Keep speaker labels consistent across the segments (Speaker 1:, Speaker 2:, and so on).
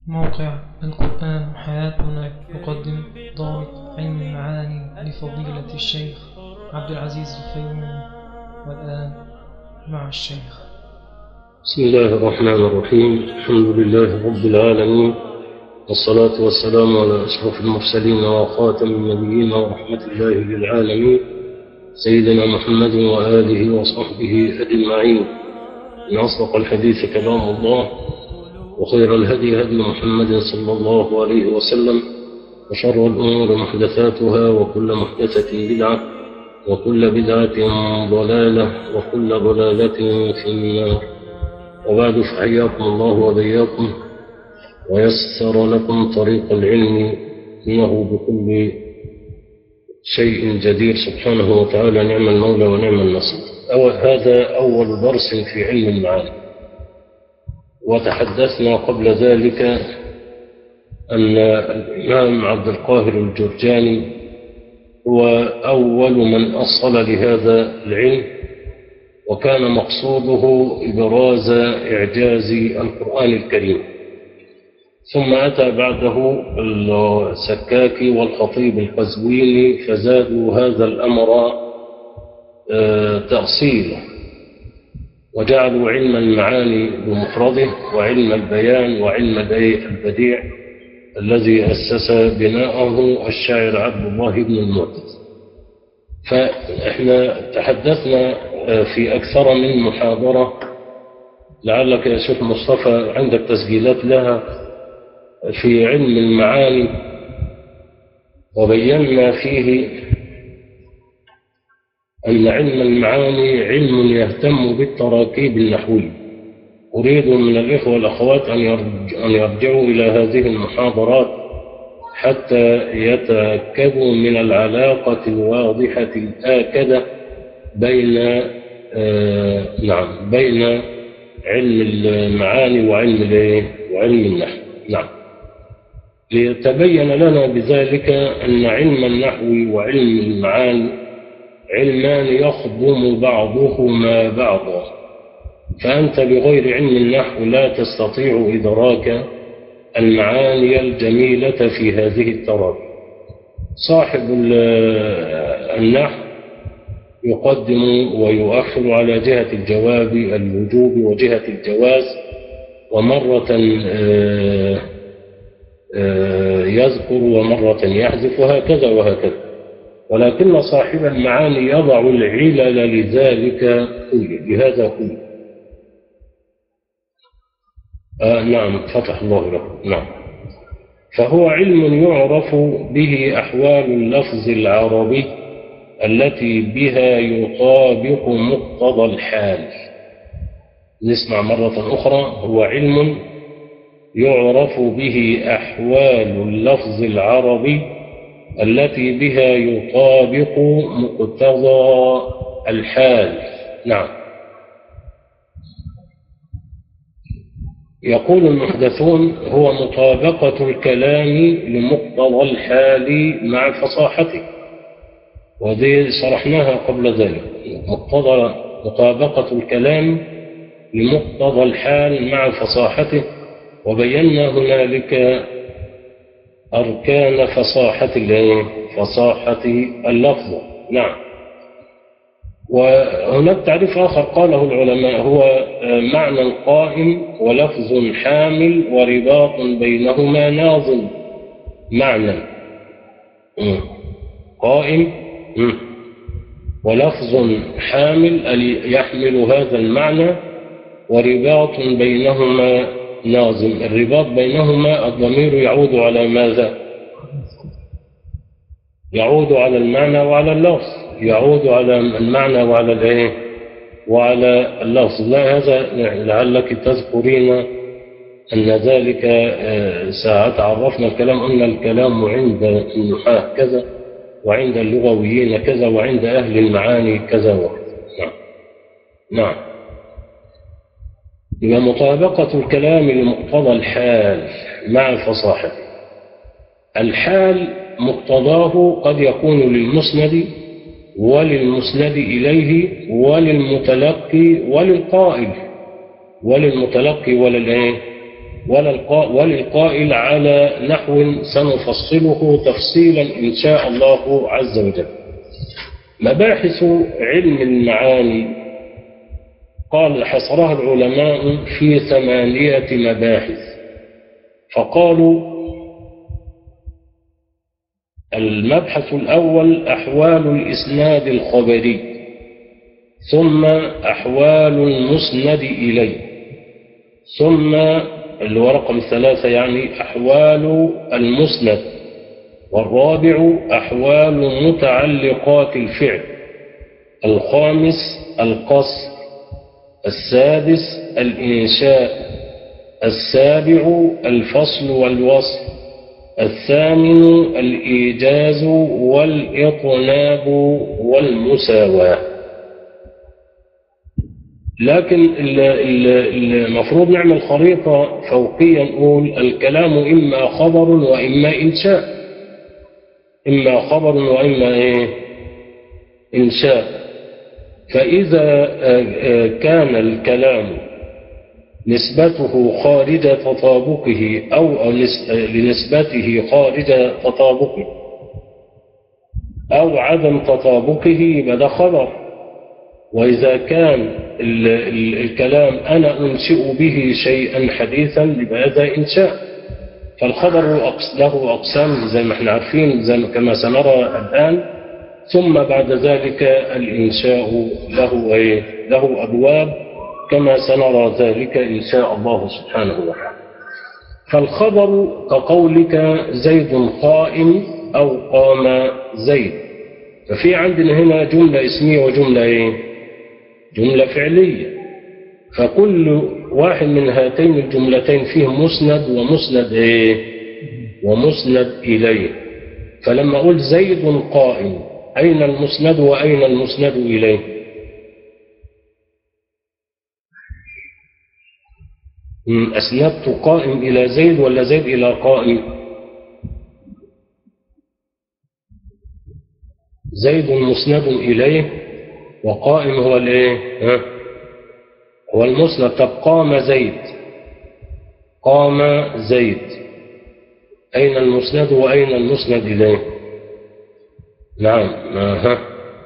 Speaker 1: موقع القرآن حياتنا يقدم ضابط علم المعاني لفضيلة الشيخ عبد العزيز الفيومي والآن مع الشيخ
Speaker 2: بسم الله الرحمن الرحيم الحمد لله رب العالمين والصلاة والسلام على أشرف المرسلين وخاتم النبيين ورحمة الله للعالمين سيدنا محمد وآله وصحبه أجمعين إن أصدق الحديث كلام الله وخير الهدي هدي محمد صلى الله عليه وسلم وشر الأمور محدثاتها وكل محدثة بدعة وكل بدعة ضلالة وكل ضلالة في النار وبعد فحياكم الله وبياكم ويسر لكم طريق العلم إنه بكل شيء جدير سبحانه وتعالى نعم المولى ونعم النصير أو هذا أول درس في علم المعاني وتحدثنا قبل ذلك أن الإمام عبد القاهر الجرجاني هو أول من أصل لهذا العلم وكان مقصوده إبراز إعجاز القرآن الكريم ثم أتى بعده السكاكي والخطيب القزويني فزادوا هذا الأمر تأصيلا وجعلوا علم المعاني بمفرده وعلم البيان وعلم البديع الذي أسس بناءه الشاعر عبد الله بن المعتز فإحنا تحدثنا في أكثر من محاضرة لعلك يا شيخ مصطفى عندك تسجيلات لها في علم المعاني وبينا فيه أن علم المعاني علم يهتم بالتراكيب النحوية أريد من الإخوة والأخوات أن يرجعوا إلى هذه المحاضرات حتى يتأكدوا من العلاقة الواضحة الآكدة بين آه نعم بين علم المعاني وعلم وعلم النحو نعم ليتبين لنا بذلك أن علم النحو وعلم المعاني علمان يخدم بعضهما بعضا فأنت بغير علم النحو لا تستطيع إدراك المعاني الجميلة في هذه التراكيب صاحب النحو يقدم ويؤخر على جهة الجواب الوجوب وجهة الجواز ومرة يذكر ومرة يحذف وهكذا وهكذا ولكن صاحب المعاني يضع العلل لذلك كله لهذا كله آه نعم فتح الله لكم نعم فهو علم يعرف به أحوال اللفظ العربي التي بها يطابق مقتضى الحال نسمع مرة أخرى هو علم يعرف به أحوال اللفظ العربي التي بها يطابق مقتضى الحال نعم يقول المحدثون هو مطابقة الكلام لمقتضى الحال مع فصاحته ودي شرحناها قبل ذلك مقتضى مطابقة الكلام لمقتضى الحال مع فصاحته وبينا هنالك أركان فصاحة فصاحة اللفظ نعم وهناك تعريف آخر قاله العلماء هو معنى قائم ولفظ حامل ورباط بينهما ناظم معنى قائم ولفظ حامل يحمل هذا المعنى ورباط بينهما ناظم الرباط بينهما الضمير يعود على ماذا يعود على المعنى وعلى اللفظ يعود على المعنى وعلى الايه وعلى اللفظ لا هذا لعلك تذكرين أن ذلك ساعة عرفنا الكلام أن الكلام عند النحاة كذا وعند اللغويين كذا وعند أهل المعاني كذا وكذا نعم نعم يبقى مطابقة الكلام لمقتضى الحال مع فصاحته الحال مقتضاه قد يكون للمسند وللمسند إليه وللمتلقي وللقائل وللمتلقي وللإيه وللقا- وللقائل على نحو سنفصله تفصيلا إن شاء الله عز وجل مباحث علم المعاني قال حصرها العلماء في ثمانية مباحث فقالوا المبحث الأول أحوال الإسناد الخبري ثم أحوال المسند إليه ثم اللي هو رقم ثلاثة يعني أحوال المسند والرابع أحوال متعلقات الفعل الخامس القصر السادس الإنشاء السابع الفصل والوصل الثامن الإيجاز والإطناب والمساواة لكن ال- ال- المفروض نعمل خريطة فوقية نقول الكلام إما خبر وإما إنشاء إما خبر وإما إيه؟ إنشاء فإذا آه، آه، كان الكلام نسبته خارج تطابقه أو أو نس- آه، لنسبته خارج تطابقه أو عدم تطابقه يبقى ده خبر وإذا كان ال ال الكلام أنا أنشئ به شيئا حديثا يبقى هذا إنشاء فالخبر أقس- له أقسام زي ما احنا عارفين زي ما كما سنرى الآن ثم بعد ذلك الإنشاء له إيه؟ له أبواب كما سنرى ذلك إن شاء الله سبحانه وتعالى فالخبر كقولك زيد قائم أو قام زيد ففي عندنا هنا جملة اسمية وجملة إيه؟ جملة فعلية فكل واحد من هاتين الجملتين فيه مسند ومسند إيه؟ ومسند إليه فلما أقول زيد قائم أين المسند وأين المسند إليه مم، أسندت قائم إلى زيد ولا زيد إلى قائم زيد مسند إليه وقائم هو الايه ها؟ هو المسند طب قام زيد قام زيد أين المسند وأين المسند إليه نعم ها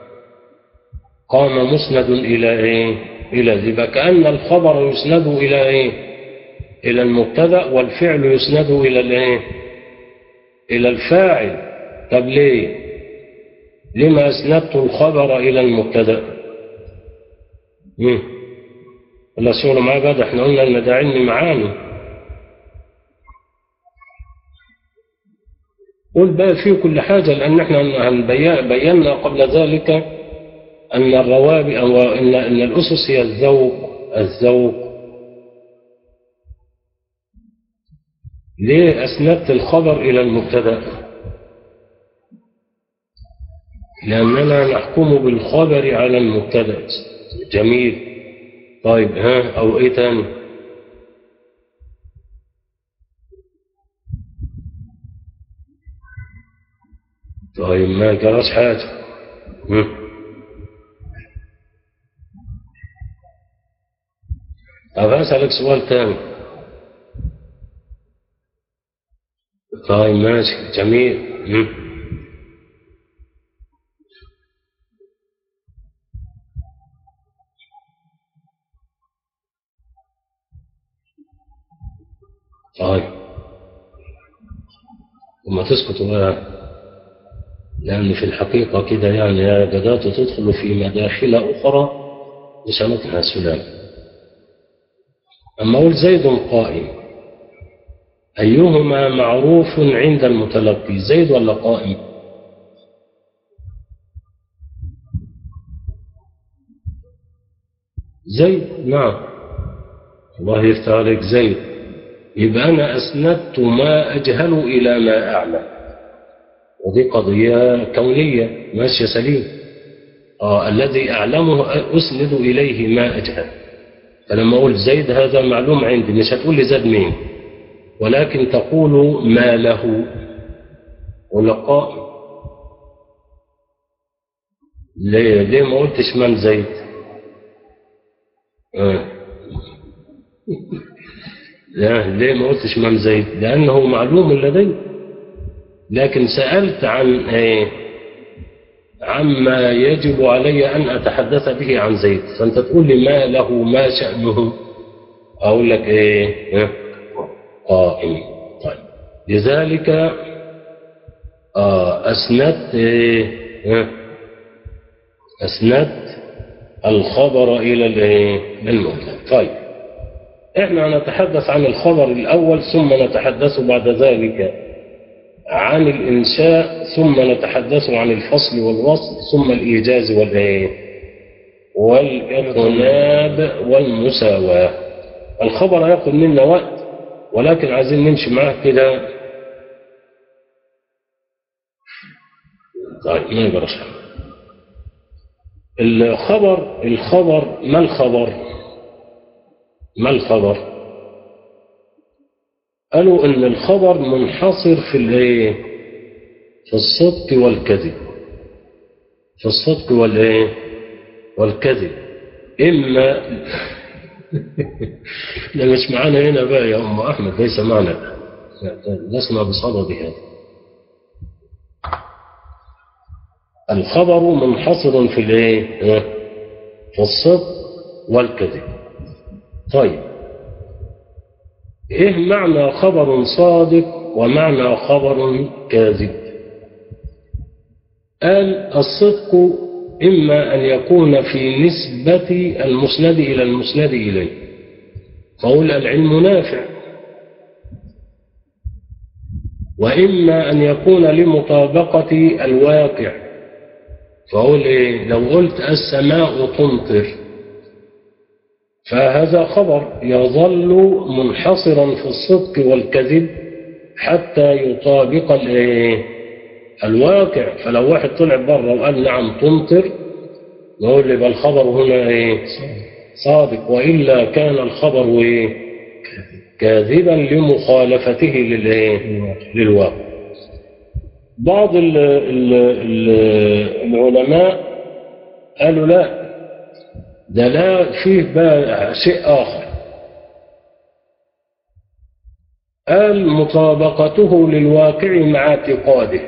Speaker 2: قام مسند إلى إيه إلى ذي يبقى كأن الخبر يسند إلى إيه إلى المبتدأ والفعل يسند إلى الإيه إلى الفاعل طب ليه لما أسندت الخبر إلى المبتدأ مم. ولا سورة معاه بعد احنا قلنا ان ده علم معاني قول بقى فيه كل حاجة لأن احنا هنبي- بينا قبل ذلك أن الروابط أو أن أن الأسس هي الذوق الذوق ليه أسندت الخبر إلى المبتدأ لأننا نحكم بالخبر على المبتدأ جميل طيب ها أو إيه تاني طيب ما جراش حاجة مم. طب أسألك سؤال تاني طيب ماشي جميل مم. طيب وما تسكتوا بقى لأن في الحقيقة كده يعني بدأت تدخل في مداخل أخرى لسنتها سلام أما أقول زيد قائم أيهما معروف عند المتلقي زيد ولا قائم زيد نعم الله يفتح عليك زيد يبقى أنا أسندت ما أجهل إلى ما أعلم ودي قضية كونية ماشية سليم آه الذي أعلمه أسند إليه ما أجهل فلما أقول زيد هذا معلوم عندي مش هتقول لي زاد مين ولكن تقول ما له ولقاء ليه, ليه ما قلتش من زيد آه. لا ليه ما قلتش إمام زيد لأنه معلوم لدي لكن سألت عن إيه عما يجب علي أن أتحدث به عن زيد فأنت تقول لي ما له ما شأنه أقول لك إيه ها؟ قائم طيب لذلك آه أسندت إيه ها؟ أسندت الخبر إلى الإيه المبتدا طيب إحنا نتحدث عن الخبر الأول ثم نتحدث بعد ذلك عن الإنشاء ثم نتحدث عن الفصل والوصل ثم الإيجاز والإيه والإطناب والمساواة الخبر يأخذ منا وقت ولكن عايزين نمشي معاه كده طيب ما يقدرش الخبر الخبر ما الخبر ما الخبر قالوا ان الخبر منحصر في الايه في الصدق والكذب في الصدق والايه والكذب اما ده مش معانا هنا بقى يا ام احمد ليس معنا لسنا بصدد هذا الخبر منحصر في الايه في الصدق والكذب طيب ايه معنى خبر صادق ومعنى خبر كاذب قال الصدق إما أن يكون في نسبة المسند إلى المسند إليه فقول العلم نافع وإما أن يكون لمطابقة الواقع فقول إيه لو قلت السماء تمطر فهذا خبر يظل منحصرا في الصدق والكذب حتى يطابق الايه الواقع فلو واحد طلع بره وقال نعم تمطر نقول لي الخبر هنا ايه صادق والا كان الخبر ايه كاذبا لمخالفته للايه للواقع بعض ال ال ال العلماء قالوا لا ده لا فيه بقى شيء آخر قال مطابقته للواقع مع اعتقاده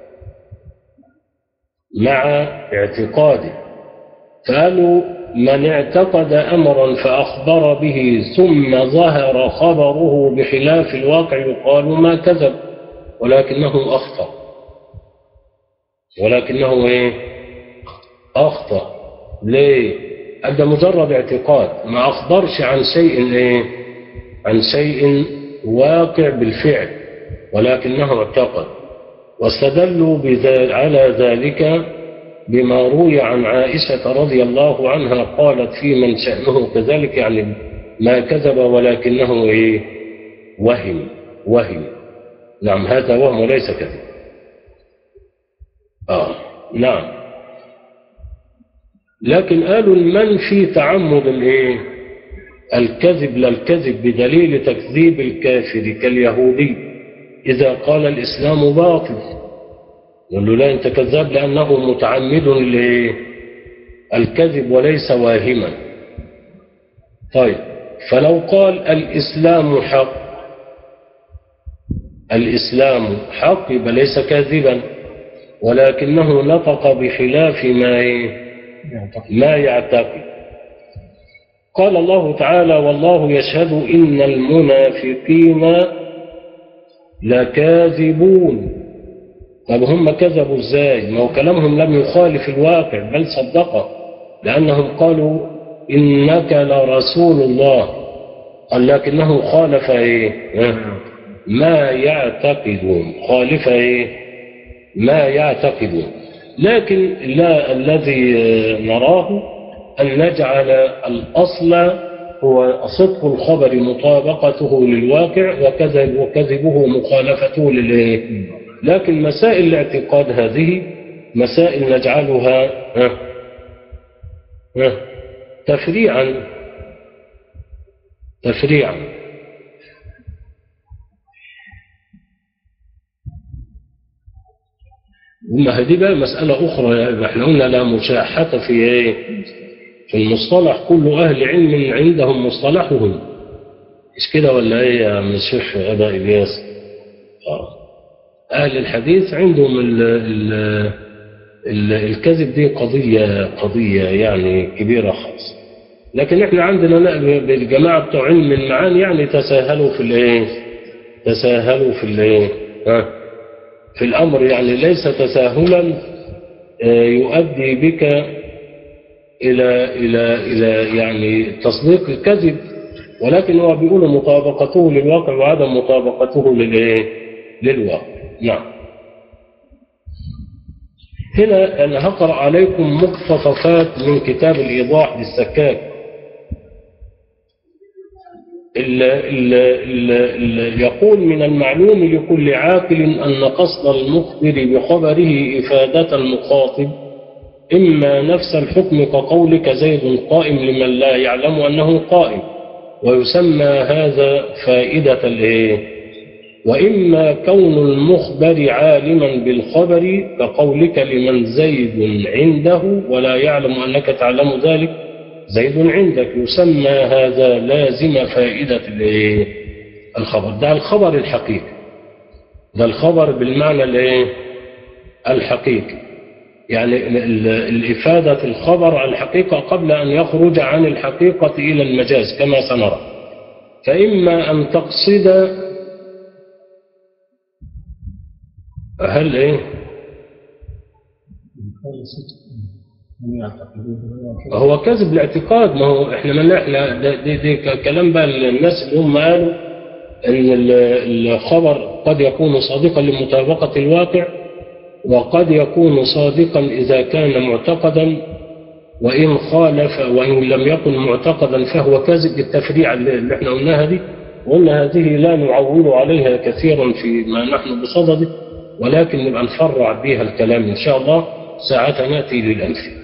Speaker 2: مع اعتقاده فقالوا من اعتقد أمرا فأخبر به ثم ظهر خبره بخلاف الواقع يقال ما كذب ولكنه أخطأ ولكنه إيه أخطأ ليه ده مجرد اعتقاد ما أخبرش عن شيء إيه عن شيء واقع بالفعل ولكنه اعتقد واستدلوا على ذلك بما روي عن عائشة رضي الله عنها قالت في من شأنه كذلك يعني ما كذب ولكنه إيه وهم وهم نعم هذا وهم وليس كذب آه نعم لكن قالوا المنفي تعمد الايه الكذب لا الكذب بدليل تكذيب الكافر كاليهودي إذا قال الإسلام باطل يقول له لا أنت كذاب لأنه متعمد الكذب وليس واهما طيب فلو قال الإسلام حق الإسلام حق يبقى ليس كاذبا ولكنه نطق بخلاف ما ما يعتقد قال الله تعالى والله يشهد إن المنافقين لكاذبون طب هم كذبوا ازاي ما هو كلامهم لم يخالف الواقع بل صدقه لأنهم قالوا إنك لرسول الله قال لكنه خالف إيه ما يعتقدون خالف إيه ما يعتقدون لكن لا الذي نراه أن نجعل الأصل هو صدق الخبر مطابقته للواقع وكذب وكذبه مخالفته للإيه لكن مسائل الاعتقاد هذه مسائل نجعلها ها ها تفريعا تفريعا وما هذه بقى مسألة أخرى احنا قلنا لا مشاحة في ايه في المصطلح كل أهل علم عندهم مصطلحهم مش كده ولا ايه يا عم الشيخ ابا الياس آه. اهل الحديث عندهم ال ال ال الكذب دي قضيه قضيه يعني كبيره خالص لكن احنا عندنا لا بالجماعه بتوع علم المعاني يعني تساهلوا في الايه تساهلوا في الايه ها في الامر يعني ليس تساهلا آه، يؤدي بك الى الى الى يعني تصديق الكذب ولكن هو بيقول مطابقته للواقع وعدم مطابقته للايه للواقع نعم هنا انا هقرا عليكم مقتطفات من كتاب الايضاح للسكاك ال ال ال ال يقول من المعلوم لكل عاقل أن قصد المخبر بخبره إفادة المخاطب إما نفس الحكم كقولك زيد قائم لمن لا يعلم أنه قائم ويسمى هذا فائدة الإيه؟ وإما كون المخبر عالما بالخبر كقولك لمن زيد عنده ولا يعلم أنك تعلم ذلك زيد عندك يسمى هذا لازم فائدة الإيه؟ الخبر ده الخبر الحقيقي ده الخبر بالمعنى الايه الحقيقي يعني ال- ال- الإفادة الخبر الحقيقة قبل أن يخرج عن الحقيقة إلى المجاز كما سنرى فإما أن تقصد هل إيه هو كذب الاعتقاد ما هو احنا من احنا ده- دي, دي ك- كلام بقى الناس اللي هم قالوا ان ال- الخبر قد يكون صادقا لمطابقة الواقع وقد يكون صادقا إذا كان معتقدا وإن خالف وإن لم يكن معتقدا فهو كاذب بالتفريع اللي اللي احنا قلناها دي وقلنا هذه لا نعول عليها كثيرا في ما نحن بصدده ولكن نبقى نفرع بها الكلام إن شاء الله ساعة نأتي للأمثلة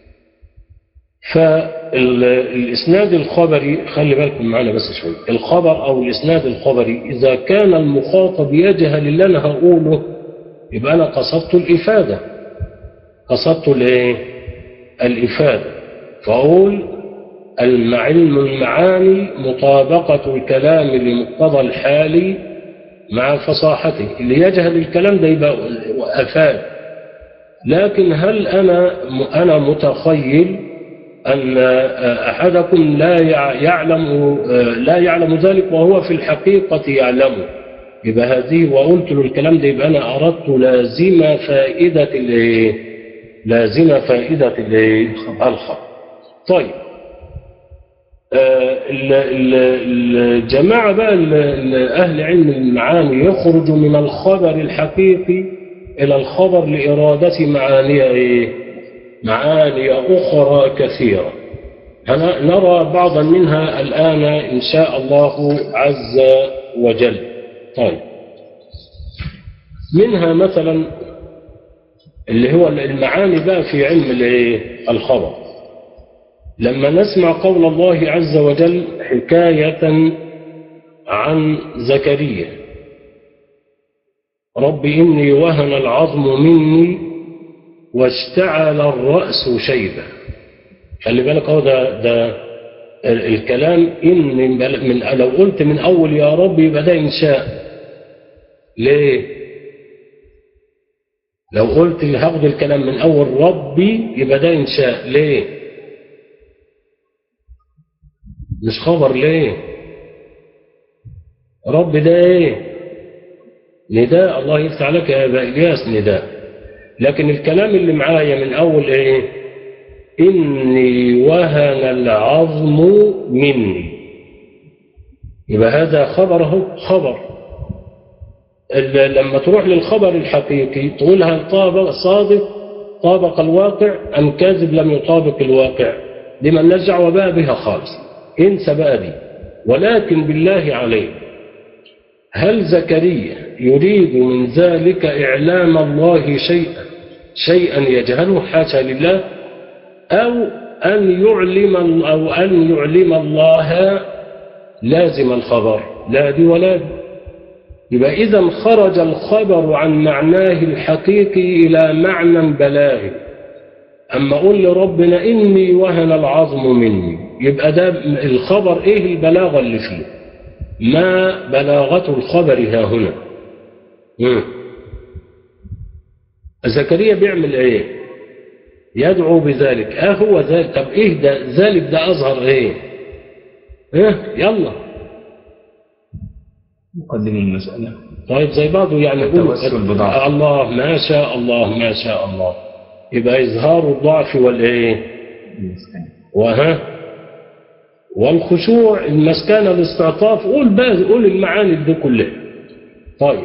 Speaker 2: فالإسناد الخبري خلي بالكم معنا بس شوي الخبر أو الإسناد الخبري إذا كان المخاطب يجهل اللي أنا هقوله يبقى أنا قصدت الإفادة قصدت الإيه؟ الإفادة فأقول المعلم المعاني مطابقة الكلام لمقتضى الحال مع فصاحته اللي يجهل الكلام ده يبقى أفاد لكن هل أنا أنا متخيل أن أحدكم لا يعلم لا يعلم ذلك وهو في الحقيقة يعلمه يبقى هذه وقلت له الكلام ده يبقى أنا أردت لازمة فائدة الايه؟ لازمة فائدة الايه؟ الخبر طيب الجماعة بقى أهل علم المعاني يخرج من الخبر الحقيقي إلى الخبر لإرادة معاني إيه؟ معاني أخرى كثيرة نرى بعضا منها الآن إن شاء الله عز وجل طيب منها مثلا اللي هو المعاني بقى في علم الخبر لما نسمع قول الله عز وجل حكاية عن زكريا رب إني وهن العظم مني واشتعل الرأس شيبة خلي بالك هو ده, ده الكلام إن من لو قلت من أول يا رب يبقى ده إنشاء ليه لو قلت هاخد الكلام من أول ربي يبقى ده إنشاء ليه مش خبر ليه رب ده ايه نداء الله يفتح عليك يا ابا الياس نداء لكن الكلام اللي معايا من اول ايه اني وهن العظم مني يبقى هذا خبر اهو خبر لما تروح للخبر الحقيقي تقول هل طابق صادق طابق الواقع ام كاذب لم يطابق الواقع دي ما نرجع بقى بها خالص انسى بقى دي ولكن بالله عليك هل زكريا يريد من ذلك إعلام الله شيئا شيئا يجهله حاشا لله أو أن يعلم أو أن يعلم الله لازم الخبر لا دي ولا دي يبقى إذا خرج الخبر عن معناه الحقيقي إلى معنى بلاغي أما أقول لربنا إني وهن العظم مني يبقى ده الخبر إيه البلاغة اللي فيه ما بلاغة الخبر ها هنا مم. زكريا بيعمل ايه يدعو بذلك اه هو ذلك طب ايه ده ذلك ده اظهر ايه ايه يلا
Speaker 3: يقدم المسألة
Speaker 2: طيب زي بعضه يعني يقولوا
Speaker 3: التوسل بضعف.
Speaker 2: الله ما شاء الله ما شاء الله يبقى إظهار الضعف والإيه وها والخشوع المسكنة الاستعطاف قول بقى قول المعاني دي كلها طيب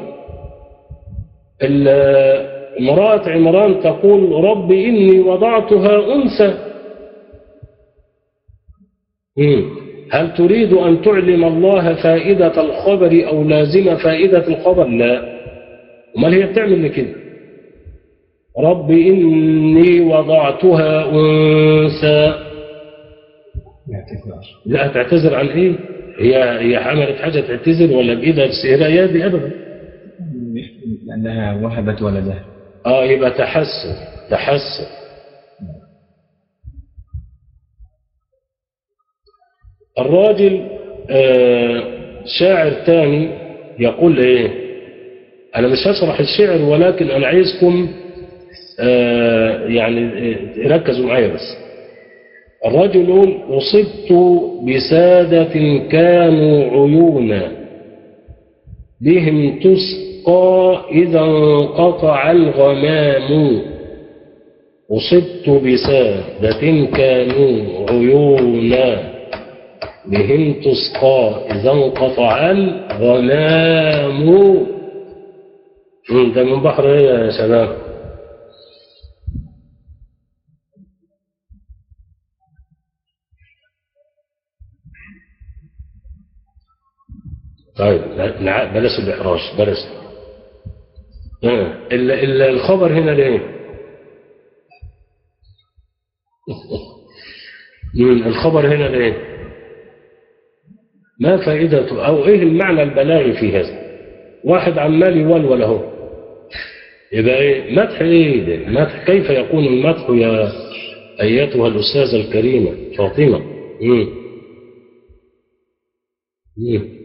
Speaker 2: ال- امرأة عمران تقول رب إني وضعتها أنثى مم. هل تريد أن تعلم الله فائدة الخبر أو لازم فائدة الخبر لا امال هي بتعمل لي كده رب إني وضعتها أنثى
Speaker 3: الاعتذار
Speaker 2: لا تعتذر عن إيه هي هي عملت حاجة تعتذر ولا بإيدها السيرة دي أبدا
Speaker 3: لأنها وهبت ولدها
Speaker 2: آه يبقى تحسن تحسن الراجل آه شاعر تاني يقول ايه انا مش هشرح الشعر ولكن انا عايزكم آه يعني آه، ركزوا معايا بس الرجل يقول اصبت بسادة كانوا عيونا بهم تسقى إذا انقطع الغمام أصبت بسادة كانوا عيونا بهم تسقى إذا انقطع الغمام مم، ده من بحر ايه يا شباب طيب لا- لا، بلاش الإحراج بلاش آه، ال- ال- الخبر هنا ليه مم، الخبر هنا ليه ما فائدته أو إيه المعنى البلاغي في هذا واحد عمال يولول اهو يبقى إيه مدح إيه ده مدح كيف يكون المدح يا أيتها الأستاذة الكريمة فاطمة مم. مم.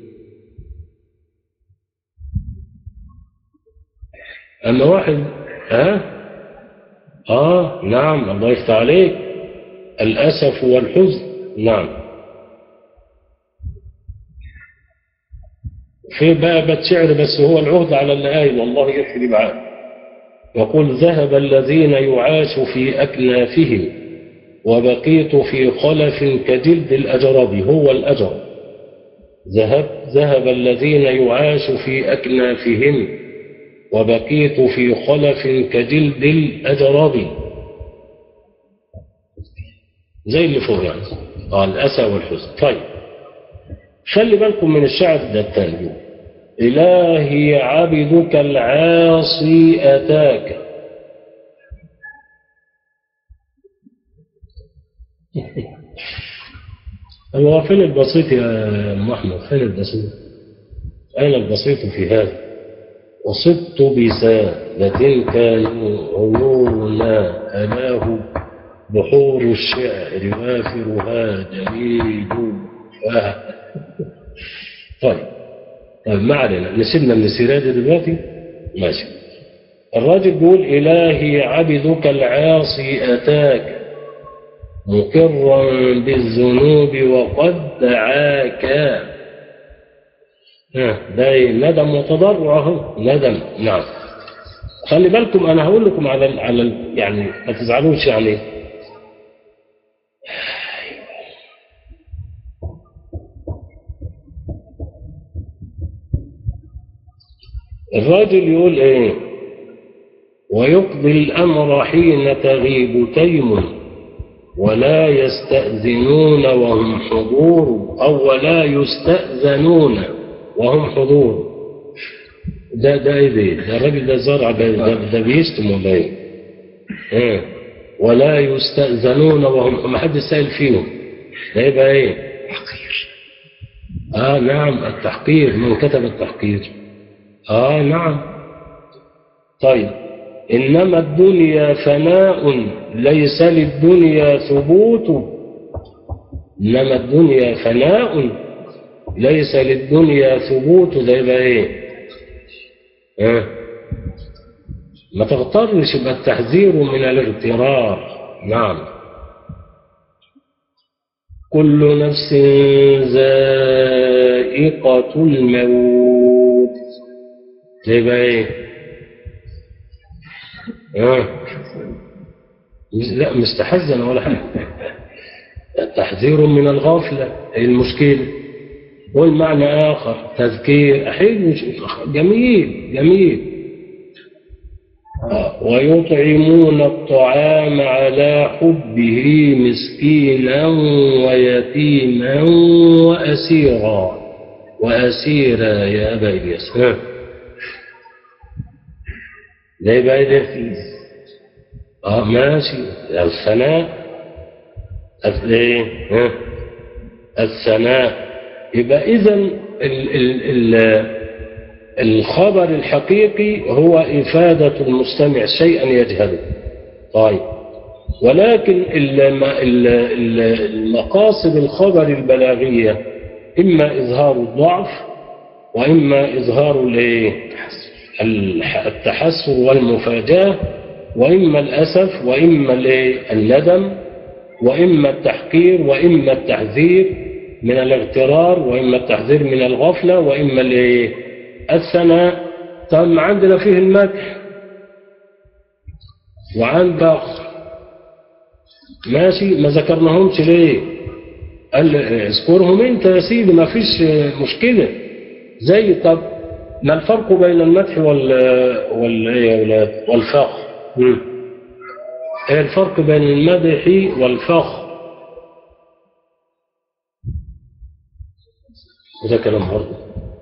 Speaker 2: أما واحد ها آه نعم الله يفتح عليك الأسف والحزن نعم في بقى بيت شعر بس هو العهد على اللي قايل والله يحيي معاه يقول ذهب الذين يعاش في أكنافهم وبقيت في خلف كجلد الأجرب هو الأجر ذهب ذهب الذين يعاش في أكنافهم وبقيت في خلف كجلد الأجراب زي اللي فوق يعني آه الأسى والحزن طيب خلي بالكم من الشعر ده الثاني إلهي عبدك العاصي أتاك هو فين البسيط يا أم أحمد فين البسيط أين البسيط في هذا وصدت بسادة كانوا عيونا أناه بحور الشعر وافرها جميل فاه طيب طيب ما علينا نسيبنا من السيرة دي دلوقتي ماشي الراجل بيقول إلهي عبدك العاصي أتاك مقرا بالذنوب وقد دعاك ها، ده ندم وتضرع اهو ندم نعم خلي بالكم انا هقول لكم على ال على ال يعني ما تزعلوش يعني الراجل يقول ايه ويقضي الامر حين تغيب تيم ولا يستأذنون وهم حضور أو ولا يستأذنون وهم حضور ده ده ايه ده؟ ده الراجل ده زرع ده, ده, ده بيشتم ولا ايه؟ ايه ولا يستأذنون وهم ما حد سائل فيهم ده يبقى ايه؟
Speaker 3: حقير
Speaker 2: اه نعم التحقير من كتب التحقير اه نعم طيب إنما الدنيا فناء ليس للدنيا ثبوت إنما الدنيا فناء ليس للدنيا ثبوت ده يبقى ايه ها ما تغترش يبقى التحذير من الاغترار نعم كل نفس ذائقة الموت ده يبقى ايه ها مش- لا مستحزن ولا حاجة تحذير من الغفلة إيه المشكلة والمعنى آخر تذكير حلو جميل جميل آه، ويطعمون الطعام على حبه مسكينا ويتيما وأسيرا وأسيرا يا أبا إلياس ها ده يبقى إيه ده؟ اه ماشي الثناء الث- ايه ها؟ الثناء يبقى اذا ال ال ال الخبر الحقيقي هو إفادة المستمع شيئا يجهله طيب ولكن الم- ال- ال- المقاصد الخبر البلاغية إما إظهار الضعف وإما إظهار الإيه؟ الح- التحسر والمفاجأة وإما الأسف وإما الإيه؟ الندم وإما التحقير وإما التحذير من الاغترار وإما التحذير من الغفلة وإما الإيه؟ الثناء طب عندنا فيه المدح وعند آخر ماشي ما ذكرناهمش ليه قال اذكرهم انت يا سيدي ما فيش مشكلة زي طب ما الفرق بين المدح وال وال إيه يا ولاد والفخر مم. ايه الفرق بين المدح والفخر وده كلام برضه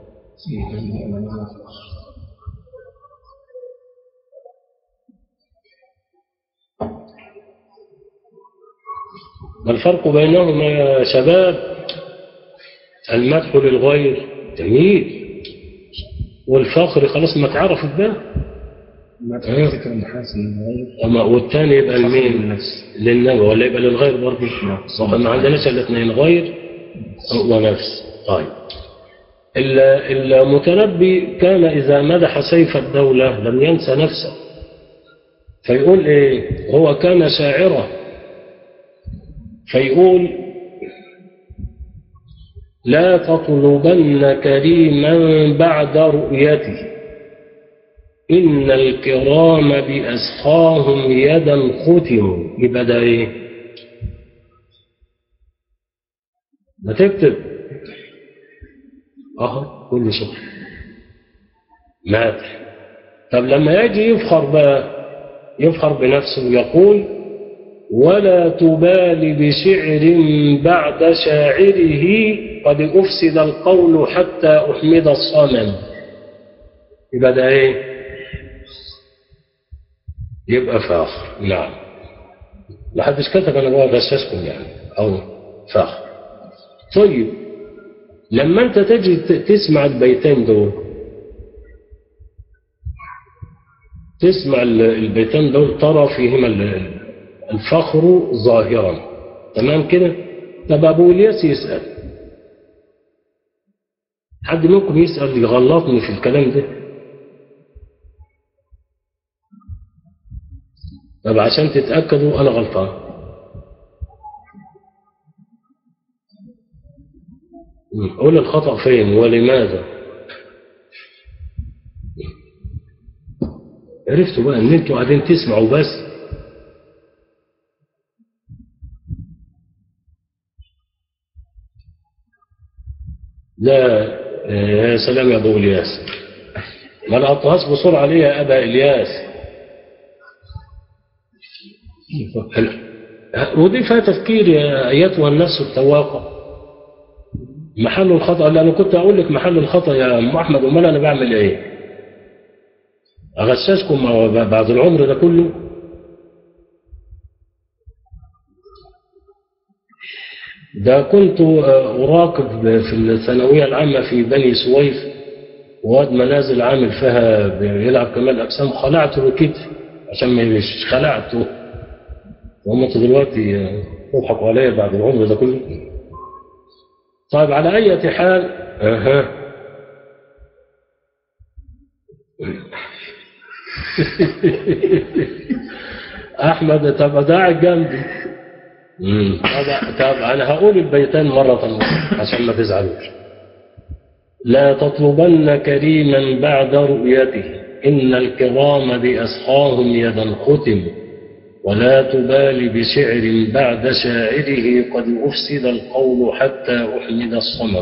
Speaker 2: ما الفرق بينهما يا شباب المدح للغير جميل والفخر خلاص ما تعرفت ده
Speaker 3: ما تذكر المحاسن الغير
Speaker 2: أما والتاني يبقى لمين
Speaker 3: النفس
Speaker 2: للنبي ولا يبقى للغير برضه فما عندناش الاثنين غير ونفس طيب ال- المتنبي كان إذا مدح سيف الدولة لم ينسى نفسه فيقول إيه هو كان شاعرا فيقول لا تطلبن كريما بعد رؤيته إن الكرام بأسخاهم يدا ختموا يبقى ده إيه؟ ما تكتب أهو كل شيء مات طب لما يجي يفخر بقى يفخر بنفسه ويقول ولا تبال بشعر بعد شاعره قد أفسد القول حتى أحمد الصنم يبقى ده إيه؟ يبقى فاخر نعم ما حدش كتب انا بقى غشاشكم يعني او فاخر طيب لما انت تجي ت- تسمع البيتين دول تسمع ال- البيتين دول ترى فيهما ال- الفخر ظاهرا تمام كده طب ابو الياس يسال حد منكم يسال يغلطني في الكلام ده طب عشان تتأكدوا أنا غلطان مم. قول الخطأ فين ولماذا عرفتوا بقى ان انتوا قاعدين تسمعوا بس لا يا سلام يا ابو الياس ما لقطهاش بسرعه ليه يا ابا الياس ودي فيها تفكير يا ايتها النفس التواقع محل الخطا اللي انا كنت اقول لك محل الخطا يا ام احمد امال انا بعمل ايه اغششكم بعد العمر ده كله ده كنت أراقب في الثانوية العامة في بني سويف واد منازل عامل فيها بيلعب كمال أجسام خلعته بكتفي عشان ما يبش خلعته وهم انتوا دلوقتي تضحكوا عليا بعد العمر ده كله طيب على أي حال أها أحمد طب قاعد جنبي مم. طب طب أنا هقول البيتين مرة عشان ما تزعلوش لا تطلبن كريما بعد رؤيته إن الكرام بأسخاهم يدا ختم ولا تبال بشعر بعد شاعره قد أفسد القول حتى أحمد الصمم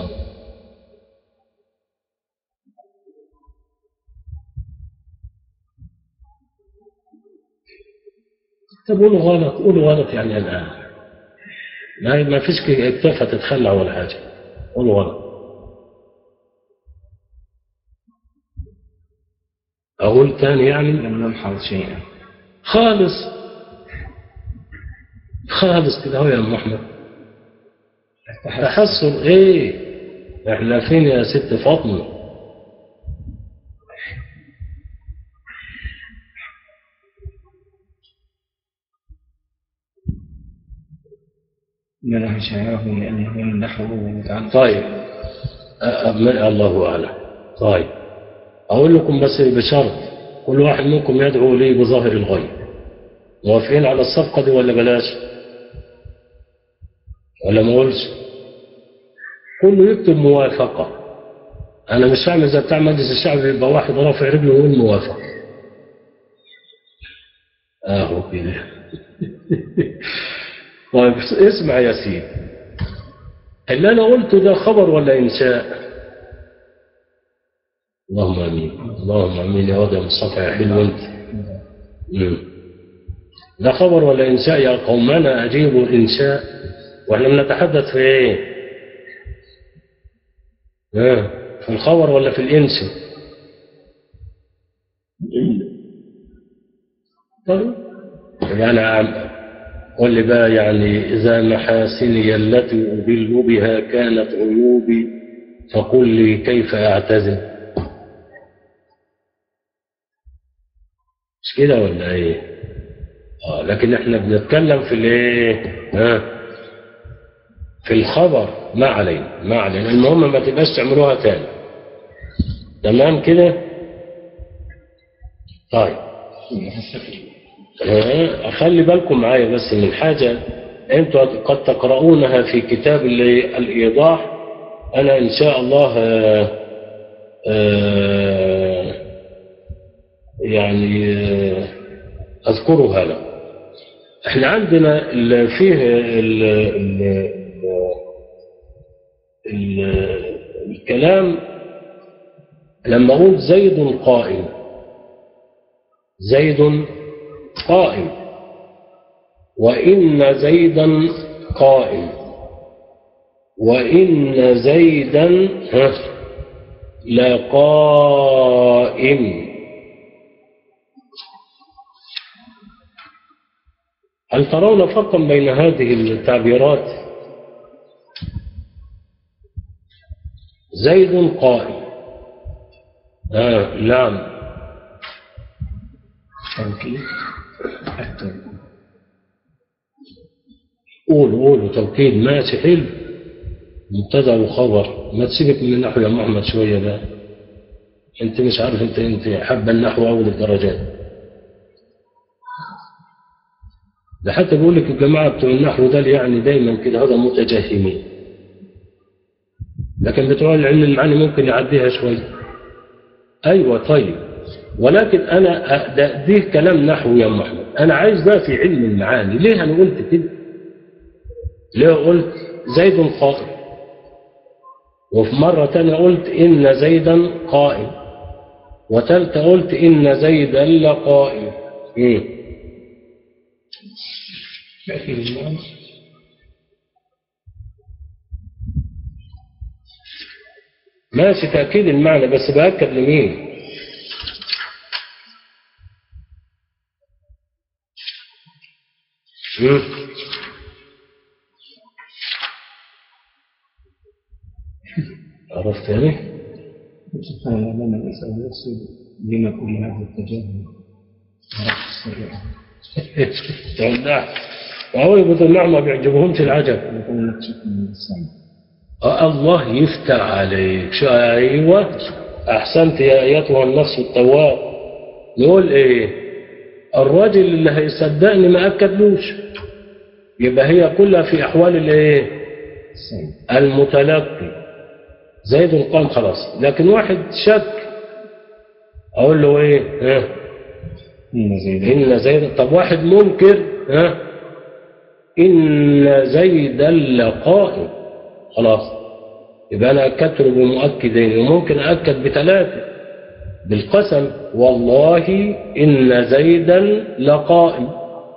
Speaker 2: طب قولوا غلط قولوا غلط يعني الآن ما ما فيش اكتفى تتخلع ولا حاجة قولوا غلط أقول تاني يعني
Speaker 3: لم نلحظ شيئا
Speaker 2: خالص خالص كده هو يا أم أحمد تحسن إيه إحنا فين يا ست فاطمة
Speaker 3: إن له شعره لأنه يمدحه ويتعلق
Speaker 2: طيب أ- أ- الله أعلم طيب أقول لكم بس بشرط كل واحد منكم يدعو لي بظاهر الغيب موافقين على الصفقة دي ولا بلاش ولا ما أقولش كله يكتب موافقة أنا مش هعمل زي بتاع مجلس الشعب يبقى واحد رافع رجله ويقول موافقة أهو كده طيب اسمع يا سيدي اللي أنا قلته ده خبر ولا إنشاء اللهم امين اللهم امين يا واد يا مصطفى يا حلو انت مم. ده خبر ولا انشاء يا قومنا اجيبوا الانشاء واحنا بنتحدث في ايه ها في الخبر ولا في الانس طيب يعني عم قل لي بقى يعني اذا محاسني التي اضل بها كانت عيوبي فقل لي كيف اعتذر مش كده ولا ايه اه لكن احنا بنتكلم في الايه ها في الخبر ما علينا ما علينا المهم ما تبقاش تعملوها تاني تمام كده طيب آه، خلي بالكم معايا بس من حاجة انتوا قد تقرؤونها في كتاب ال- الإيضاح أنا إن شاء الله آه، آه، يعني آه، أذكرها لكم احنا عندنا ال- فيه ال ال ال الكلام لما أقول زيد قائم زيد قائم وإن زيدا قائم وإن زيدا ها، لقائم هل ترون فرقا بين هذه التعبيرات زيد قائم آه نعم
Speaker 3: توكيد التوكيد
Speaker 2: قولوا قولوا توكيد ماشي حلو مبتدا وخبر ما تسيبك من النحو يا محمد شويه ده انت مش عارف انت انت حابه النحو اول الدرجات ده حتى بيقول لك الجماعه بتوع النحو ده يعني دايما كده هذا متجهمين لكن بتوع العلم المعاني ممكن يعديها شويه ايوه طيب ولكن انا أ- ده دي كلام نحو يا محمد انا عايز ده في علم المعاني ليه انا قلت كده ليه قلت زيد قائم وفي مرة تانية قلت إن زيدا قائم وتالتة قلت إن زيدا لقائم مم.
Speaker 3: تأكيد المعنى
Speaker 2: ماشي تأكيد المعنى بس بأكد لمين مم. عرفت يعني؟
Speaker 3: سبحان الله لما الإنسان يقصد بما كل هذا التجاهل عرفت السر
Speaker 2: تولع وهو يقول النعم ما بيعجبهمش العجب
Speaker 3: يكون لك شك من السمع
Speaker 2: آه الله يفتح عليك شو ايوه احسنت يا ايتها النفس التواب نقول ايه الراجل اللي هيصدقني ما اكدلوش يبقى هي كلها في احوال الايه
Speaker 3: السيد
Speaker 2: المتلقي زيد قام خلاص لكن واحد شك اقول له ايه ها
Speaker 3: إن زيد
Speaker 2: ان زيد طب واحد منكر ها ان زيدا لقائم خلاص يبقى انا اكدت له بمؤكدين وممكن اكد بثلاثه بالقسم والله ان زيدا لقائم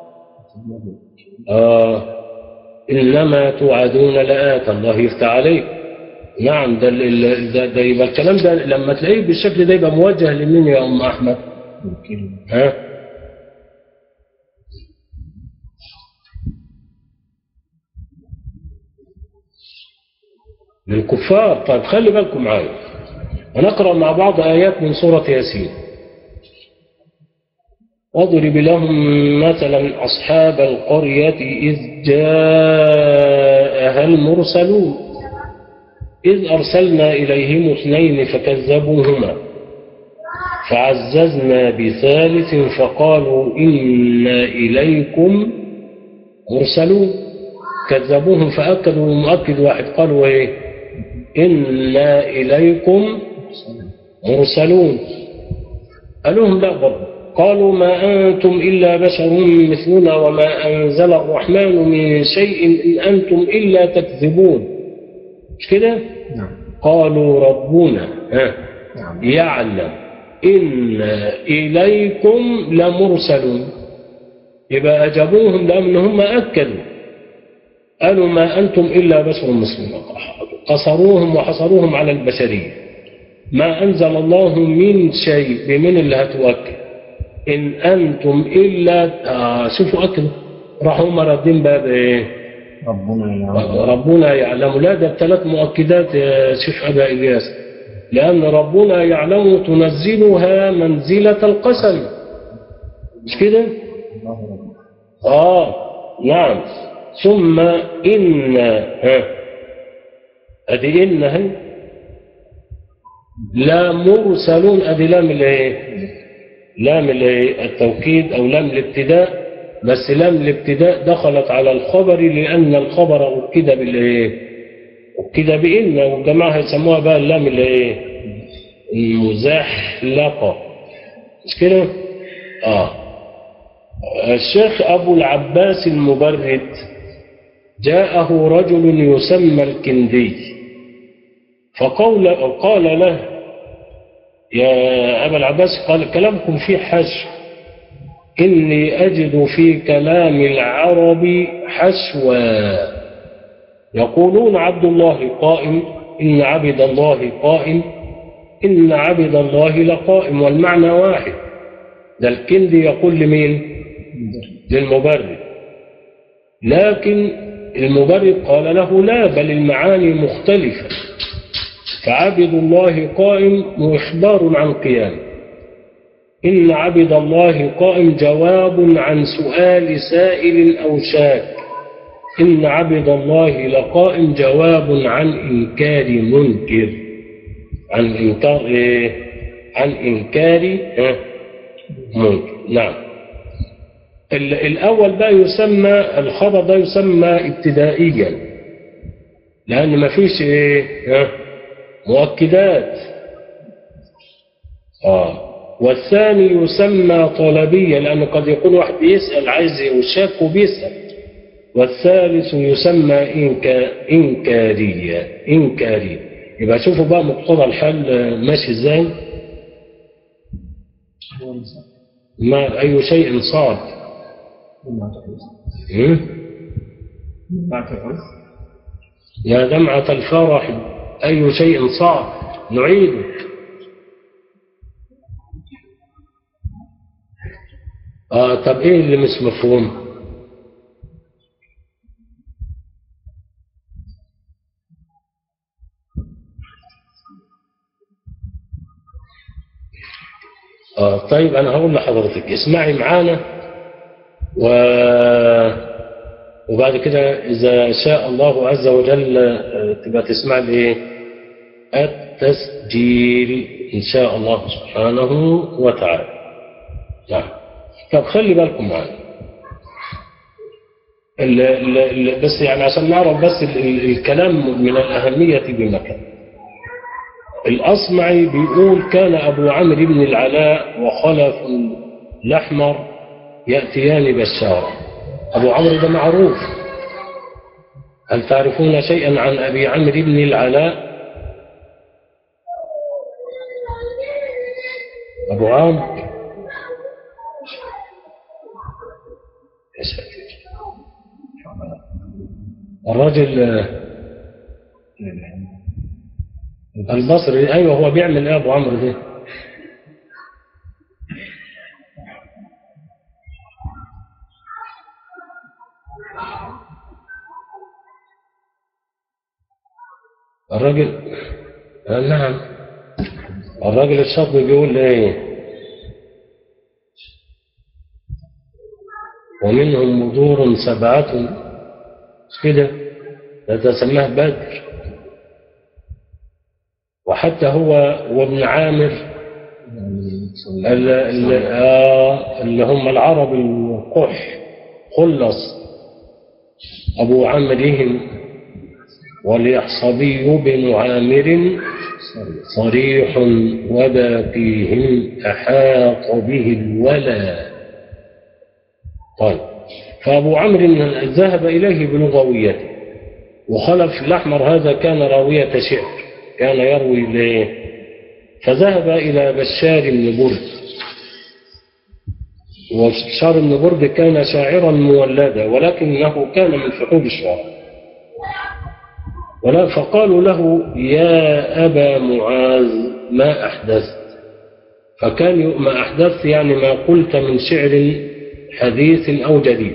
Speaker 2: آه انما توعدون لآت الله يفتح عليك نعم ده, ال- ال- ده, ده يبقى الكلام ده لما تلاقيه بالشكل ده يبقى موجه لمين يا ام احمد
Speaker 3: يمكن
Speaker 2: ها للكفار طيب خلي بالكم معايا هنقرأ مع بعض آيات من سورة ياسين واضرب لهم مثلا أصحاب القرية إذ جاءها المرسلون إذ أرسلنا إليهم اثنين فكذبوهما فعززنا بثالث فقالوا إنا إليكم مرسلون كذبوهم فأكدوا مؤكد واحد قالوا إيه إنا إليكم مرسلون قالوا لهم لا برضه قالوا ما أنتم إلا بشر مثلنا وما أنزل الرحمن من شيء إن أنتم إلا تكذبون مش كده
Speaker 3: نعم
Speaker 2: قالوا ربنا ها
Speaker 3: نعم
Speaker 2: يعلم إن إليكم لمرسلون يبقى أجابوهم لأن هم أكدوا قالوا ما أنتم إلا بشر مسلم قصروهم وحصروهم على البشرية ما أنزل الله من شيء بمن اللي هتوكل إن أنتم إلا آه شوفوا أكدوا راحوا مردين باب إيه
Speaker 3: ربنا يعلم
Speaker 2: ربنا يعلم لا ده ثلاث مؤكدات يا شيخ أبا إلياس لأن ربنا يعلم تنزلها منزلة القسم مش كده؟
Speaker 3: الله رب
Speaker 2: آه نعم ثم إن ها أدي إن هي لا مرسلون أدي لام الإيه؟ لام الإيه؟ التوكيد أو لام الابتداء بس لام الابتداء دخلت على الخبر لأن الخبر أكد بالإيه؟ أكد بإن والجماعة هيسموها بقى اللام الإيه؟ المزحلقة مش كده؟ آه الشيخ أبو العباس المبرد جاءه رجل يسمى الكندي فقال قال له يا أبا العباس قال كلامكم فيه حشو إني أجد في كلام العرب حشوا يقولون عبد الله قائم إن عبد الله قائم إن عبد الله لقائم والمعنى واحد ده الكندي يقول لمين للمبرد لكن المبرد قال له لا بل المعاني مختلفة فعبد الله قائم وإخبار عن قيام إن عبد الله قائم جواب عن سؤال سائل أو شاك إن عبد الله لقائم جواب عن إنكار منكر عن إنكار إيه؟ عن إنكار ها؟ منكر نعم ال- الأول بقى يسمى الخبر ده يسمى ابتدائيا لأن ما فيش إيه ها؟ مؤكدات آه والثاني يسمى طلبيا لأنه قد يكون واحد بيسأل عايز وشاك وبيسأل والثالث يسمى إنكا إنكارية إنكارية يبقى شوفوا بقى مقتضى الحال آه، ماشي ازاي
Speaker 3: هو الإنسان
Speaker 2: ما أي شيء صعب
Speaker 3: ما تقول
Speaker 2: هم؟
Speaker 3: ما تقول
Speaker 2: يا دمعة الفرح أي شيء صعب نعيده آه طب إيه اللي مش مفهوم آه طيب أنا هقول لحضرتك اسمعي معانا و وبعد كده إذا شاء الله عز وجل آه، تبقى تسمع لإيه التسجيل إن شاء الله سبحانه وتعالى نعم طب خلي بالكم معايا ال- ال- ال- بس يعني عشان نعرف بس ال- ال- الكلام من الأهمية بمكان الأصمعي بيقول كان أبو عمرو بن العلاء وخلف الأحمر يأتيان بشارا أبو عمرو ده معروف هل تعرفون شيئا عن أبي عمرو بن العلاء أبو عمرو يا ساتر الرجل آه، البصري ايوه هو بيعمل ايه ابو عمرو ده الراجل آه، نعم الراجل الشاطر بيقول ايه ومنهم مدور سبعة مش كده ده تسماه بدر وحتى هو وابن عامر ال- ال- آه، اللي هم العرب القح خلص أبو عمرهم واليحصبي بن عامر صريح وباقيهم أحاط به الولا طيب فأبو عمرو ذهب إليه بلغويته وخلف الأحمر هذا كان راوية شعر كان يروي ليه فذهب إلى بشار بن برد وبشار بن برد كان شاعرا مولدا ولكنه كان من فحول الشعراء ولا فقالوا له يا أبا معاذ ما أحدثت فكان ي- ما أحدثت يعني ما قلت من شعر حديث أو جديد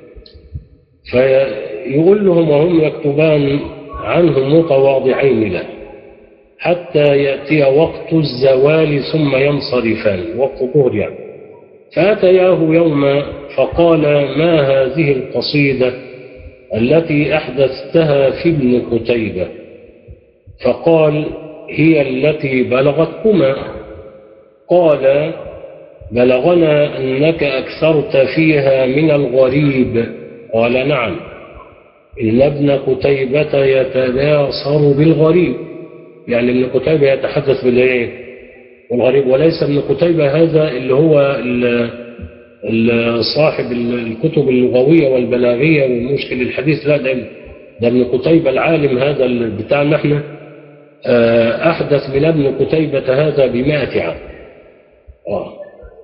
Speaker 2: فيقول لهم وهم يكتبان عنه متواضعين له حتى يأتي وقت الزوال ثم ينصرفان وقت الظهر يعني فأتياه يوما فقال ما هذه القصيدة التي أحدثتها في ابن قتيبة فقال هي التي بلغتكما قال بلغنا أنك أكثرت فيها من الغريب قال نعم إن ابن قتيبة يتناصر بالغريب يعني ابن قتيبة يتحدث بالإيه؟ والغريب وليس ابن قتيبة هذا اللي هو ال- ال- صاحب ال- الكتب اللغوية والبلاغية ومشكل الحديث لا ده ده ابن قتيبة العالم هذا ال- بتاعنا احنا آه، أحدث من ابن قتيبة هذا بمائة عام آه.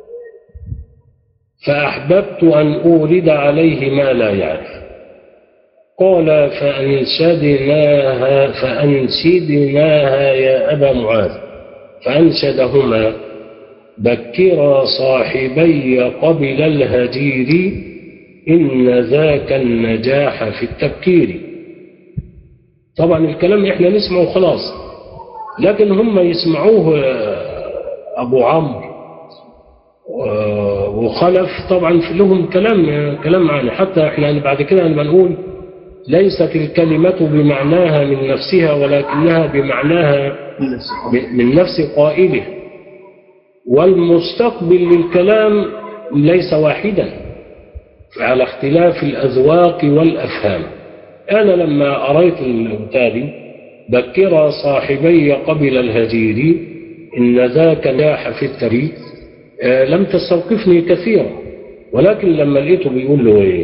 Speaker 2: فأحببت أن أورد عليه ما لا يعرف قال فأنشدناها فأنشدناها يا أبا معاذ فأنشدهما بكرا صاحبي قبل الهجير إن ذاك النجاح في التبكير طبعا الكلام احنا نسمعه خلاص لكن هم يسمعوه آه، أبو عمرو آه، وخلف طبعا في لهم كلام آه، كلام معنا حتى احنا بعد كده نبقى نقول ليست الكلمة بمعناها من نفسها ولكنها بمعناها ب- من نفس قائله والمستقبل للكلام ليس واحدا على اختلاف الأذواق والأفهام أنا لما أريت التالي بكر صاحبي قبل الهجير إن ذاك ناح في التريق آه، لم تستوقفني كثيرا ولكن لما لقيته بيقول له ايه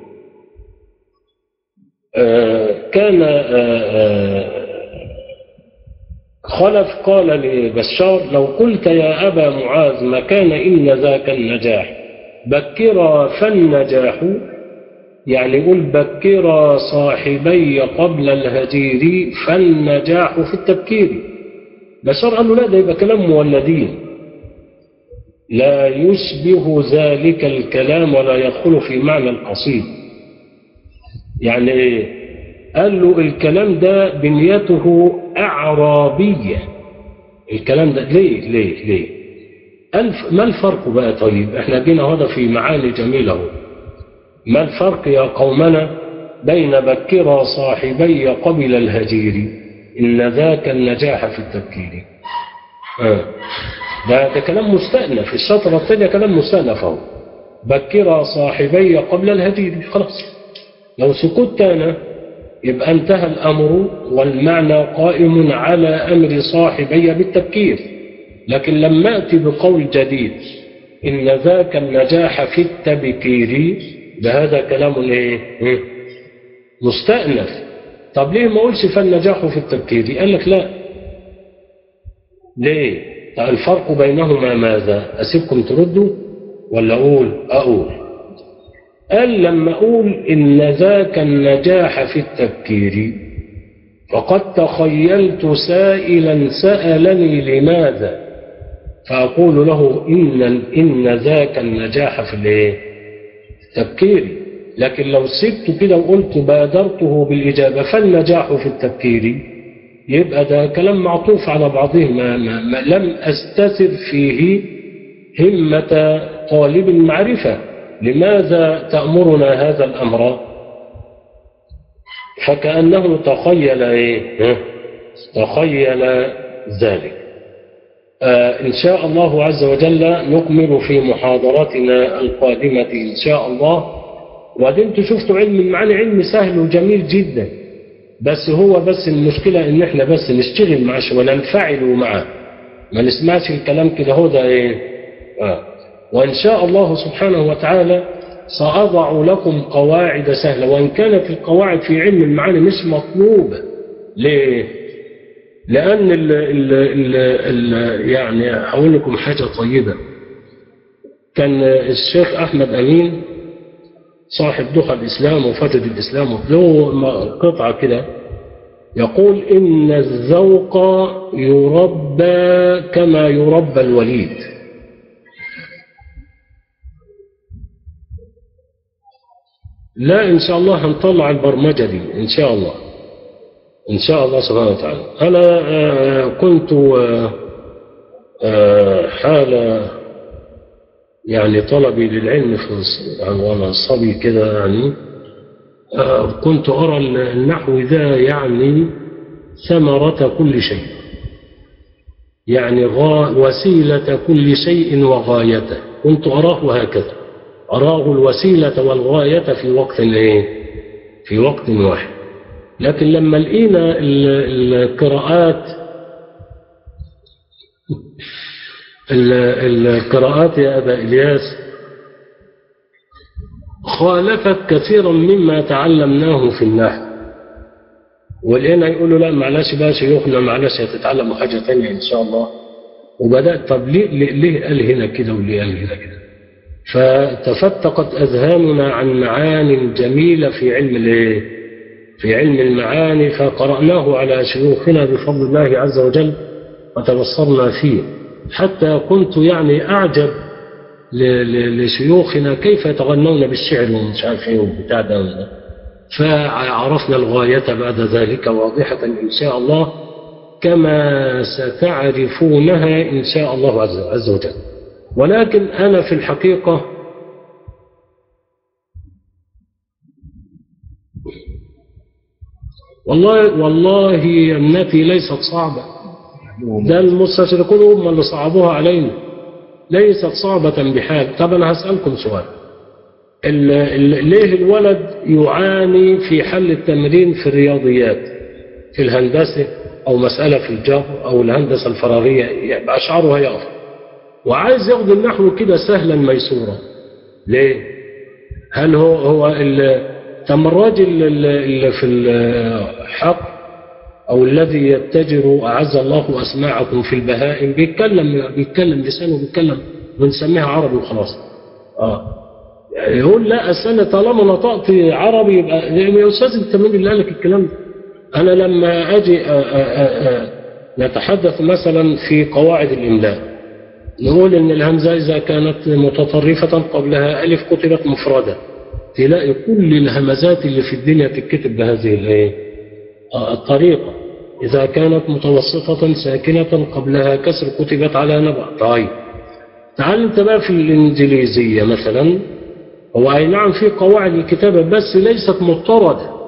Speaker 2: آه، كان آه، آه، خلف قال لبشار لو قلت يا أبا معاذ ما كان إن ذاك النجاح بكرا فالنجاح يعني يقول بكرا صاحبي قبل الهجير فالنجاح في التبكير بشار قال له لا ده يبقى كلام مولدين لا يشبه ذلك الكلام ولا يدخل في معنى القصيد يعني ايه قال له الكلام ده بنيته أعرابية الكلام ده ليه ليه ليه الف ما الفرق بقى طيب احنا جينا هذا في معاني جميلة اهو ما الفرق يا قومنا بين بكر صاحبي قبل الهجير إن ذاك النجاح في التبكير آه. ده, ده كلام مستأنف الشطرة الثانية كلام مستأنف اهو بكر صاحبي قبل الهجير خلاص لو سكت أنا يبقى انتهى الأمر والمعنى قائم على أمر صاحبي بالتبكير لكن لما أتي بقول جديد إن ذاك النجاح في التبكير بهذا كلام إيه؟ مستأنف طب ليه ما أقولش فالنجاح في التبكير قال لك لا ليه طب الفرق بينهما ماذا أسيبكم تردوا ولا أقول أقول قال لما أقول إن ذاك النجاح في التبكير فقد تخيلت سائلا سألني لماذا فأقول له إن, إن ذاك النجاح في الايه التبكير لكن لو سبت كده وقلت بادرته بالإجابة فالنجاح في التبكير يبقى ده كلام معطوف على بعضه ما, ما, ما لم أستثر فيه همة طالب المعرفة لماذا تأمرنا هذا الأمر فكأنه تخيل إيه؟ تخيل ذلك آه إن شاء الله عز وجل نكمل في محاضرتنا القادمة إن شاء الله وبعدين انتوا شفتوا علم المعاني علم سهل وجميل جدا بس هو بس المشكلة ان احنا بس نشتغل معاه وننفعل معاه ما نسمعش الكلام كده هو ده ايه آه. وان شاء الله سبحانه وتعالى سأضع لكم قواعد سهلة وان كانت القواعد في علم المعاني مش مطلوبة ليه لأن ال ال ال ال يعني أقول لكم حاجة طيبة كان الشيخ أحمد أمين صاحب دخل الإسلام وفتد الإسلام له قطعة كده يقول إن الذوق يربى كما يربى الوليد لا إن شاء الله هنطلع البرمجة دي إن شاء الله إن شاء الله سبحانه وتعالى أنا كنت حال يعني طلبي للعلم في وأنا صبي كده يعني كنت أرى النحو ذا يعني ثمرة كل شيء يعني غا وسيلة كل شيء وغايته كنت أراه هكذا أراه الوسيلة والغاية في وقت إيه؟ في وقت واحد لكن لما لقينا القراءات القراءات يا أبا إلياس خالفت كثيرا مما تعلمناه في النحو ولقينا يقولوا لا معلش بقى شيوخنا معلش هتتعلموا حاجة تانية إن شاء الله وبدأت طب ليه, ليه قال هنا كده وليه قال هنا كده فتفتقت أذهاننا عن معان جميلة في علم الايه في علم المعاني فقرأناه على شيوخنا بفضل الله عز وجل وتبصرنا فيه حتى كنت يعني أعجب لشيوخنا كيف يتغنون بالشعر ومش عارف ايه وبتاع ده فعرفنا الغاية بعد ذلك واضحة إن شاء الله كما ستعرفونها إن شاء الله عز وجل ولكن أنا في الحقيقة والله والله ابنتي ليست صعبة ده المستشرقون هم اللي صعبوها علينا ليست صعبة بحال طب أنا هسألكم سؤال ال ال ليه الولد يعاني في حل التمرين في الرياضيات في الهندسة أو مسألة في الجبر أو الهندسة الفراغية يبقى أشعاره هيقف وعايز ياخد النحو كده سهلا ميسورا ليه هل هو هو طب الراجل اللي في الحق أو الذي يتجر أعز الله أسماعكم في البهائم بيتكلم بيتكلم لسانه بيتكلم بنسميها عربي وخلاص آه يقول لا أنا طالما نطقت عربي يبقى يا أستاذ أنت مين اللي قال لك الكلام ده؟ أنا لما أجي آآ آآ نتحدث مثلا في قواعد الإملاء نقول إن الهمزة إذا كانت متطرفة قبلها ألف كتبت مفردة تلاقي كل الهمزات اللي في الدنيا تتكتب بهذه الايه الطريقة إذا كانت متوسطة ساكنة قبلها كسر كتبت على نبع طيب تعال انت بقى في الإنجليزية مثلا هو أي نعم في قواعد الكتابة بس ليست مضطردة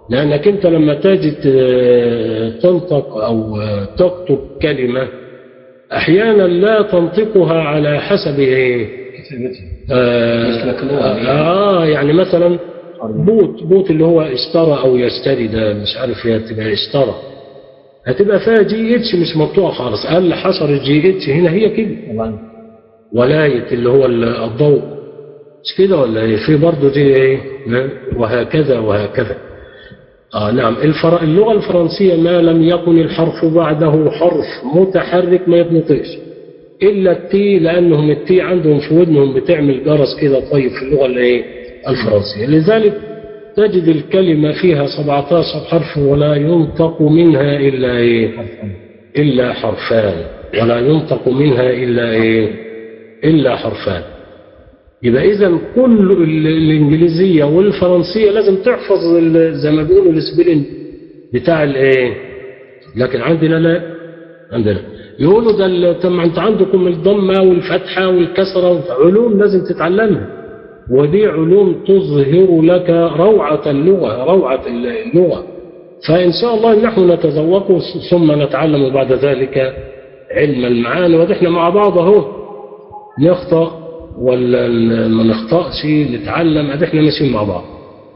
Speaker 2: لأنك أنت لما تجد تنطق أو تكتب كلمة أحيانا لا تنطقها على حسب إيه؟
Speaker 3: كتابته
Speaker 2: آه,
Speaker 3: مثل كلام.
Speaker 2: آه يعني مثلا بوت بوت اللي هو اشترى أو يشتري ده مش عارف هي تبقى اشترى هتبقى فيها جي اتش مش مقطوعة خالص قال حصر الجي اتش هنا هي كده
Speaker 3: طبعا
Speaker 2: ولاية اللي هو الضوء مش كده ولا ايه في برضه دي ايه ها؟ وهكذا وهكذا آه نعم الفر... اللغة الفرنسية ما لم يكن الحرف بعده حرف متحرك ما يتنطقش إلا التي لأنهم التي عندهم في ودنهم بتعمل جرس كده طيب في اللغة الايه الفرنسية لذلك تجد الكلمة فيها 17 حرف ولا ينطق منها إلا ايه إلا حرفان ولا ينطق منها إلا إيه إلا حرفان يبقى إذا كل ال- الإنجليزية والفرنسية لازم تحفظ ال- زي ما بيقولوا السبيلنج بتاع الإيه لكن عندنا لا عندنا يقولوا ده ال- طب ما أنت عندكم الضمة والفتحة والكسرة علوم لازم تتعلمها ودي علوم تظهر لك روعة اللغة روعة اللغة فإن شاء الله نحن نتذوق ثم نتعلم بعد ذلك علم المعاني ونحن مع بعض اهو نخطأ ولا ما نخطأش نتعلم ادي احنا ماشيين مع بعض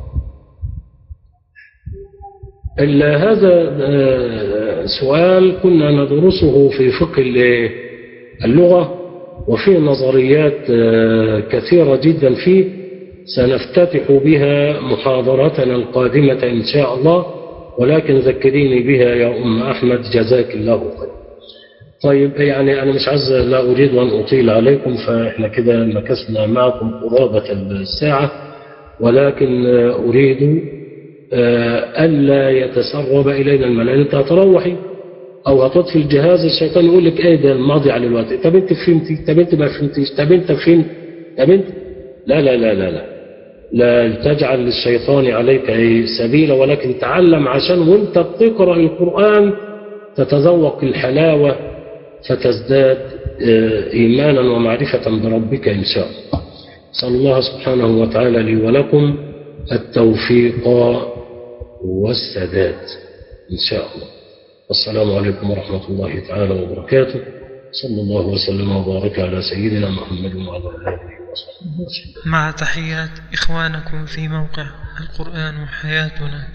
Speaker 2: ال- هذا آه، سؤال كنا ندرسه في فقه ال- اللغة وفيه نظريات آه، كثيرة جدا فيه سنفتتح بها محاضرتنا القادمة إن شاء الله ولكن ذكريني بها يا أم أحمد جزاك الله خير طيب يعني أنا مش عايز لا أريد أن أطيل عليكم فإحنا كده مكثنا معكم قرابة الساعة ولكن آه، أريد آه، ألا يتسرب إلينا الملائكة أنت هتروحي أو هتطفي الجهاز الشيطان يقول لك إيه ده الماضي على الوقت طب أنت فهمتي طب أنت ما فهمتيش طب أنت فهمت طب أنت لا لا لا لا لا لا تجعل للشيطان عليك أي سبيلا ولكن تعلم عشان وانت بتقرأ القرآن تتذوق الحلاوة فتزداد آه، إيمانا ومعرفة بربك إن شاء الله صلى الله سبحانه وتعالى لي ولكم التوفيق والسداد إن شاء الله والسلام عليكم ورحمة الله تعالى وبركاته صلى الله وسلم وبارك على سيدنا محمد وعلى آله وصحبه وسلم
Speaker 1: مع تحيات إخوانكم في موقع القرآن حياتنا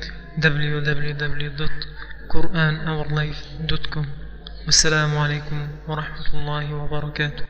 Speaker 1: www.quranourlife.com والسلام عليكم ورحمة الله وبركاته